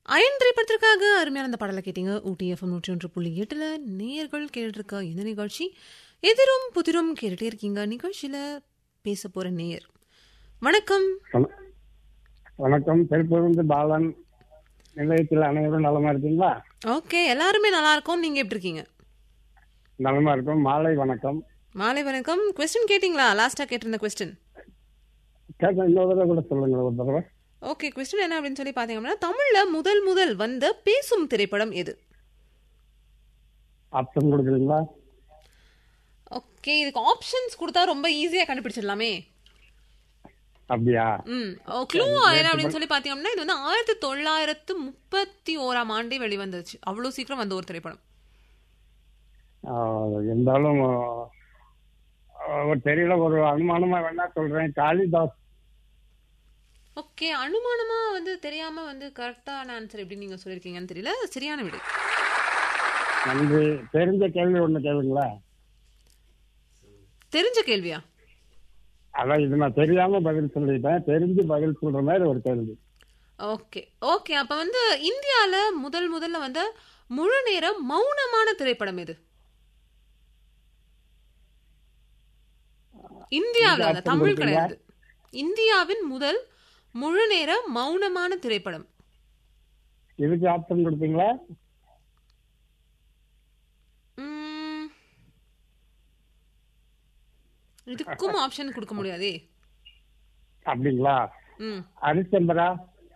Iron திரைப்படத்திற்காக அருமையான அந்த பாடலை கேட்டீங்க ஊட்டி எஃப்எம் நூற்றி ஒன்று புள்ளி எட்டுல நேயர்கள் கேட்டிருக்க இந்த நிகழ்ச்சி எதிரும் புதிரும் கேட்டுட்டே இருக்கீங்க நிகழ்ச்சியில பேச போற நேயர் வணக்கம் வண- வணக்கம் திருப்பூர்ந்து பாலன் நிலையத்தில் அனைவரும் நலமா இருக்கீங்களா ஓகே எல்லாருமே நல்லா இருக்கோம் நீங்க எப்படி இருக்கீங்க நலமா இருக்கும் மாலை வணக்கம் மாலை வணக்கம் கொஸ்டின் கேட்டிங்களா லாஸ்டா கேட்டிருந்த கொஸ்டின் கேட்க இன்னொரு தடவை கூட சொல்லுங்க ஒரு தடவை ஓகே கொஸ்டின் என்ன அப்படின்னு சொல்லி பாத்தீங்க அப்படின்னா தமிழ்ல முதல் முதல் வந்த பேசும் திரைப்படம் எது ஆப்ஷன் கொடுக்குறீங்களா ஓகே இதுக்கு ஆப்ஷன்ஸ் கொடுத்தா ரொம்ப ஈஸியா கண்டுபிடிச்சிடலாமே அப்படியா ம் க்ளூ என்ன அப்படின்னு சொல்லி பாத்தீங்க அப்படின்னா இது வந்து ஆயிரத்தி தொள்ளாயிரத்து முப்பத்தி ஓராம் ஆண்டே வெளிவந்துச்சு அவ்வளவு சீக்கிரம் வந்த ஒரு திரைப்படம் ஆஹ், இருந்தாலும் ஆஹ், தெரியல ஒரு அனுமானமா வேணா சொல்றேன் காளிதாஸ் ஓகே அனுமானமா வந்து தெரியாம வந்து கரெக்டான ஆன்சர் எப்படி நீங்க சொல்லிருக்கீங்கன்னு தெரியல சரியான விடை நன்றி தெரிஞ்ச கேள்வி ஒண்ணு கேளுங்களா தெரிஞ்ச கேள்வியா அதான் இது நான் தெரியாம பதில் சொல்லிட்டேன் தெரிஞ்சு பதில் சொல்ற மாதிரி ஒரு கேள்வி ஓகே ஓகே அப்ப வந்து இந்தியால முதல் முதல்ல வந்த முழு நேர மௌனமான திரைப்படம் எது இந்தியாவில் வந்த option தமிழ் கொடுத்தீங்க? கிடையாது இந்தியாவின் முதல் முழு நேர மௌனமான திரைப்படம் இதுக்கு ஆப்ஷன் கொடுத்தீங்களா உம், இதுக்கும் ஆப்ஷன் கொடுக்க முடியாதே அப்படிங்களா ம் ஹரிச்சந்திரா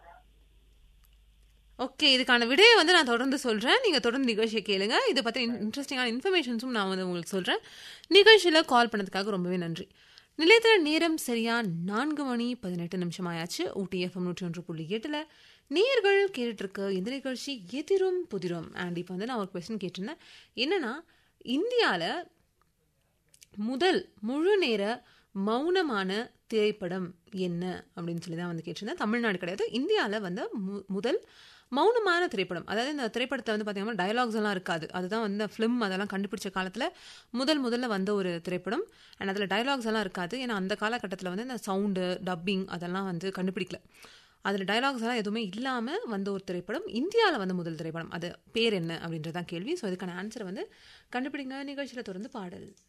ஓகே இதுக்கான விடையை வந்து நான் தொடர்ந்து சொல்றேன் நீங்க தொடர்ந்து நிகழ்ச்சியை கேளுங்க இதை பத்தி இன்ட்ரெஸ்டிங்கான இன்ஃபர்மேஷன்ஸும் நான் வந்து உங்களுக்கு சொல்றேன் நிகழ்ச்சியில கால் பண்ணதுக்காக ரொம்பவே நன்றி நிலையத்துல நேரம் சரியா நான்கு மணி பதினெட்டு நிமிஷம் ஆயாச்சு ஊட்டி எஃப்எம் நூற்றி ஒன்று புள்ளி எட்டுல நேர்கள் கேட்டுட்டு இருக்க இந்த நிகழ்ச்சி எதிரும் புதிரும் அண்ட் இப்போ வந்து நான் ஒரு கொஸ்டின் கேட்டிருந்தேன் என்னன்னா இந்தியால முதல் முழு நேர மௌனமான திரைப்படம் என்ன அப்படின்னு சொல்லி தான் வந்து கேட்டிருந்தேன் தமிழ்நாடு கிடையாது இந்தியாவில் வந்த மு- முதல் மௌனமான திரைப்படம் அதாவது இந்த திரைப்படத்தில் வந்து பார்த்தீங்கன்னா டயலாக்ஸ் எல்லாம் இருக்காது அதுதான் வந்து ஃபிலிம் அதெல்லாம் கண்டுபிடிச்ச காலத்தில் முதல் முதல்ல வந்த ஒரு திரைப்படம் அண்ட் அதில் டயலாக்ஸ் எல்லாம் இருக்காது ஏன்னா அந்த காலகட்டத்தில் வந்து இந்த சவுண்டு டப்பிங் அதெல்லாம் வந்து கண்டுபிடிக்கல அதில் டயலாக்ஸ் எல்லாம் எதுவுமே இல்லாமல் வந்த ஒரு திரைப்படம் இந்தியாவில் வந்த முதல் திரைப்படம் அது பேர் என்ன அப்படின்றதான் கேள்வி ஸோ இதுக்கான ஆன்சரை வந்து கண்டுபிடிங்க நிகழ்ச்சியில் தொடர்ந்து பாடல்